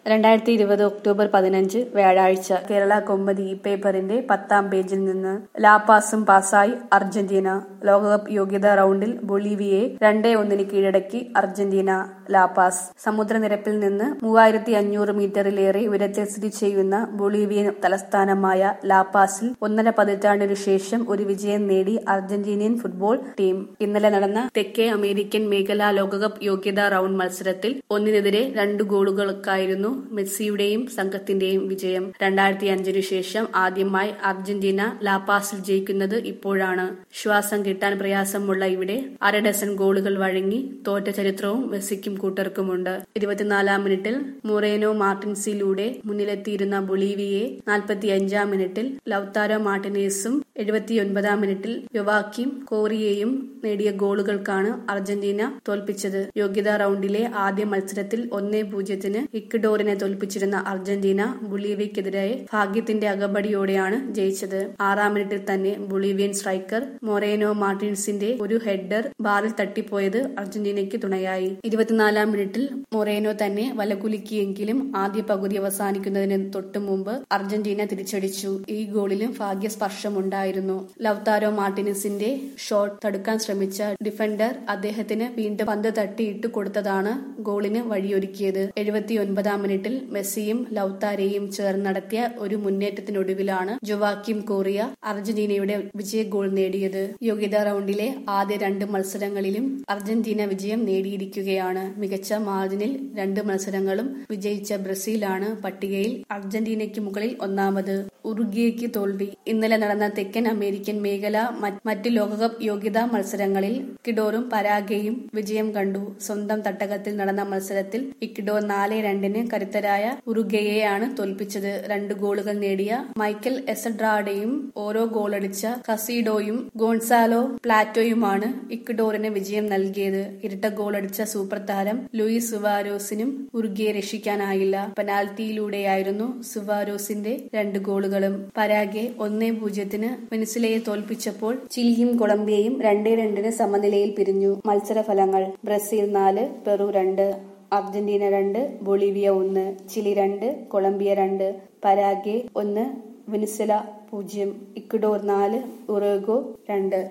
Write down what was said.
രണ്ടായിരത്തി ഇരുപത് ഒക്ടോബർ പതിനഞ്ച് വ്യാഴാഴ്ച കേരള കൗമുദി ഈ പേപ്പറിന്റെ പത്താം പേജിൽ നിന്ന് ലാപാസും പാസായി അർജന്റീന ലോകകപ്പ് യോഗ്യതാ റൗണ്ടിൽ ബൊളീവിയയെ രണ്ടേ ഒന്നിന് കീഴടക്കി അർജന്റീന ലാപാസ് സമുദ്രനിരപ്പിൽ നിന്ന് മൂവായിരത്തി അഞ്ഞൂറ് മീറ്ററിലേറെ ഉയരത്തിൽ സ്ഥിതി ചെയ്യുന്ന ബൊളീവിയൻ തലസ്ഥാനമായ ലാപാസിൽ ഒന്നര പതിറ്റാണ്ടിനു ശേഷം ഒരു വിജയം നേടി അർജന്റീനിയൻ ഫുട്ബോൾ ടീം ഇന്നലെ നടന്ന തെക്കേ അമേരിക്കൻ മേഖലാ ലോകകപ്പ് യോഗ്യതാ റൗണ്ട് മത്സരത്തിൽ ഒന്നിനെതിരെ രണ്ട് ഗോളുകൾക്കായിരുന്നു മെസ്സിയുടെയും സംഘത്തിന്റെയും വിജയം രണ്ടായിരത്തി അഞ്ചിനു ശേഷം ആദ്യമായി അർജന്റീന ലാപാസിൽ ജയിക്കുന്നത് ഇപ്പോഴാണ് ശ്വാസം കിട്ടാൻ പ്രയാസമുള്ള ഇവിടെ അര ഡസൻ ഗോളുകൾ വഴങ്ങി തോറ്റ ചരിത്രവും മെസ്സിക്കും കൂട്ടർക്കുമുണ്ട് ഇരുപത്തിനാലാം മിനിറ്റിൽ മൊറേനോ മാർട്ടിൻസിലൂടെ മുന്നിലെത്തിയിരുന്ന ബൊളീവിയെ നാൽപ്പത്തിയഞ്ചാം മിനിറ്റിൽ ലൌത്താരോ മാർട്ടിനേസും എഴുപത്തിയൊൻപതാം മിനിറ്റിൽ യൊവാക്കിം കോറിയയും നേടിയ ഗോളുകൾക്കാണ് അർജന്റീന തോൽപ്പിച്ചത് യോഗ്യതാ റൗണ്ടിലെ ആദ്യ മത്സരത്തിൽ ഒന്നേ പൂജ്യത്തിന് ഇക്വഡോറിനെ തോൽപ്പിച്ചിരുന്ന അർജന്റീന ബൊളീവിയക്കെതിരായ ഭാഗ്യത്തിന്റെ അകമ്പടിയോടെയാണ് ജയിച്ചത് ആറാം മിനിറ്റിൽ തന്നെ ബൊളീവിയൻ സ്ട്രൈക്കർ മൊറേനോ മാർട്ടിൻസിന്റെ ഒരു ഹെഡർ ബാറിൽ തട്ടിപ്പോയത് അർജന്റീനയ്ക്ക് തുണയായി ഇരുപത്തിനാലാം മിനിറ്റിൽ മൊറേനോ തന്നെ വലകുലുക്കിയെങ്കിലും ആദ്യ പകുതി അവസാനിക്കുന്നതിന് തൊട്ടു മുമ്പ് അർജന്റീന തിരിച്ചടിച്ചു ഈ ഗോളിലും ഭാഗ്യസ്പർശമുണ്ടായിരുന്നു ലൌതാരോ മാർട്ടിനസിന്റെ ഷോട്ട് തടുക്കാൻ ശ്രമിച്ച ഡിഫൻഡർ അദ്ദേഹത്തിന് വീണ്ടും പന്ത് തട്ടിയിട്ട് കൊടുത്തതാണ് ഗോളിന് വഴിയൊരുക്കിയത് എഴുപത്തിയൊൻപതാം മിനിറ്റിൽ മെസ്സിയും ലൌത്താരെയും ചേർന്ന് നടത്തിയ ഒരു മുന്നേറ്റത്തിനൊടുവിലാണ് ജൊവാക്കിം കോറിയ അർജന്റീനയുടെ വിജയ ഗോൾ നേടിയത് യോഗ്യതാ റൗണ്ടിലെ ആദ്യ രണ്ട് മത്സരങ്ങളിലും അർജന്റീന വിജയം നേടിയിരിക്കുകയാണ് മികച്ച മാർജിനിൽ രണ്ട് മത്സരങ്ങളും വിജയിച്ച ബ്രസീലാണ് പട്ടികയിൽ അർജന്റീനയ്ക്ക് മുകളിൽ ഒന്നാമത് ഉറുഗ്വേക്ക് തോൽവി ഇന്നലെ നടന്ന തെക്കൻ അമേരിക്കൻ മേഖല മറ്റ് ലോകകപ്പ് യോഗ്യതാ മത്സരങ്ങളിൽ ഇക്വഡോറും പരാഗയും വിജയം കണ്ടു സ്വന്തം തട്ടകത്തിൽ നടന്ന മത്സരത്തിൽ ഇക്വഡോർ നാല് രണ്ടിന് കരുത്തരായ ഉറുഗ്വയെയാണ് തോൽപ്പിച്ചത് രണ്ട് ഗോളുകൾ നേടിയ മൈക്കൽ എസഡ്രാഡയും ഓരോ ഗോളടിച്ച കസീഡോയും ഗോൺസാലോ പ്ലാറ്റോയുമാണ് ഇക്വഡോറിന് വിജയം നൽകിയത് ഇരട്ട ഗോളടിച്ച സൂപ്പർ താരം ലൂയിസ് സുവാരോസിനും ഉറുഗ്വയെ രക്ഷിക്കാനായില്ല പെനാൽറ്റിയിലൂടെയായിരുന്നു സുവാരോസിന്റെ രണ്ട് ഗോളുകളും പരാഗെ ഒന്നേ പൂജ്യത്തിന് വെനിസിലയെ തോൽപ്പിച്ചപ്പോൾ ചിലിയും കൊളംബിയയും രണ്ടേ രണ്ടിന് സമനിലയിൽ പിരിഞ്ഞു മത്സരഫലങ്ങൾ ബ്രസീൽ നാല് പെറു രണ്ട് അർജന്റീന രണ്ട് ബൊളീവിയ ഒന്ന് ചിലി രണ്ട് കൊളംബിയ രണ്ട് പരാഗെ ഒന്ന് വെനിസില പൂജ്യം ഇക്വഡോർ നാല് ഉറുഗോ രണ്ട്